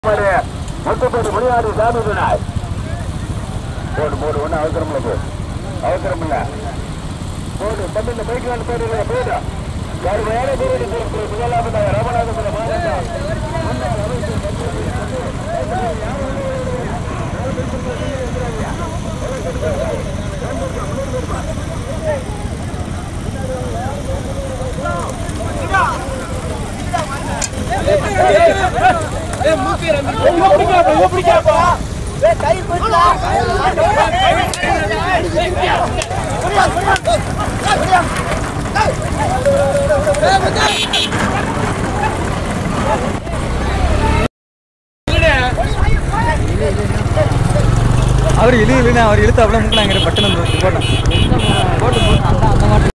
மாடு முத்துப்பேட்டு முனியாடி சாமி வினாய் போடு போடு ஒன்றும் அவசரம் இல்லை போடு அவசரம் இல்லை போடு தம்பி இந்த பைக் வந்து போயிடு போயிடு கடுமையான போராடி முதலாவதாக ராமநாதபுரம் மாவட்டம் முன்னாள் அமைச்சர் அவர் இழு இழுன்னு அவர் இழுத்து அவ்வளோ முக்கில் அங்கே பட்டன் போட்டேன் போட்டு போட்டு அந்த அந்த மாட்டு